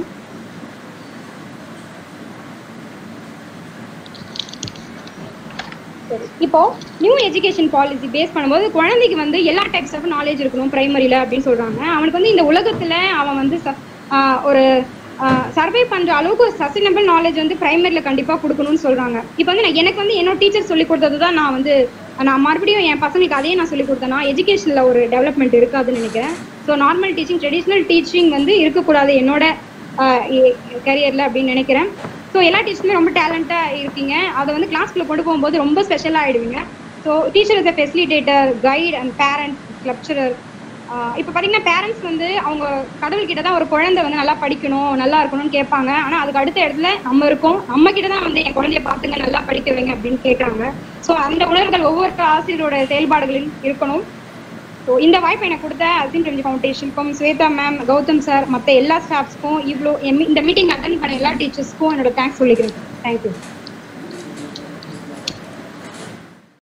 சரி. இப்போ நியூ எஜுகேஷன் பாலிசி பேஸ் பண்ணும்போது குழந்தைக்கு வந்து எல்லா டைப்ஸ் ஆஃப் நாலேஜ் இருக்கணும் பிரைமரியில அப்படின்னு சொல்றாங்க அவனுக்கு வந்து இந்த உலகத்துல அவன் வந்து ச- ஆஹ் ஒரு சர்வே பண்ற அளவுக்கு ஒரு சஸ்டைனபிள் நாலேஜ் வந்து பிரைமரியில கண்டிப்பா கொடுக்கணும்னு சொல்றாங்க இப்போ வந்து நான் எனக்கு வந்து என்னோட டீச்சர் சொல்லி கொடுத்தது தான் நான் வந்து நான் மறுபடியும் என் பசங்களுக்கு அதையே நான் சொல்லி கொடுத்தேன்னா எஜுகேஷன்ல ஒரு டெவலப்மெண்ட் இருக்காதுன்னு நினைக்கிறேன் so normal teaching traditional teaching வந்து இருக்கக்கூடாது என்னோட கரியர்ல அப்படின்னு நினைக்கிறேன் ஸோ எல்லா டீச்சருமே ரொம்ப டேலண்டாக இருக்கீங்க அதை வந்து கிளாஸ்க்குள்ள கொண்டு போகும்போது ரொம்ப ஸ்பெஷலாக ஆயிடுவீங்க so teacher is a facilitator guide and parent lecturer இப்போ பார்த்தீங்கன்னா பேரண்ட்ஸ் வந்து அவங்க கடவுள்கிட்ட தான் ஒரு குழந்தை வந்து நல்லா படிக்கணும் நல்லா இருக்கணும்னு கேட்பாங்க ஆனால் அதுக்கு அடுத்த இடத்துல நம்ம இருக்கோம் நம்ம கிட்ட தான் வந்து என் குழந்தைய பார்த்துங்க நல்லா படிக்க வைங்க அப்படின்னு கேட்குறாங்க ஸோ அந்த உணர்வுகள் ஒவ்வொரு ஆசிரியரோட செயல்பாடுகளிலும் இருக்கணும் ஸோ இந்த வாய்ப்பை எனக்கு கொடுத்த அசின் ரஞ்சி ஃபவுண்டேஷனுக்கும் ஸ்வேதா மேம் கௌதம் சார் மற்ற எல்லா ஸ்டாஃப்ஸ்க்கும் இவ்வளோ இந்த மீட்டிங் அட்டன் பண்ண எல்லா டீச்சர்ஸ்க்கும் என்னோட தேங்க்ஸ் சொல்லிக்கிறேன் தேங்க்யூ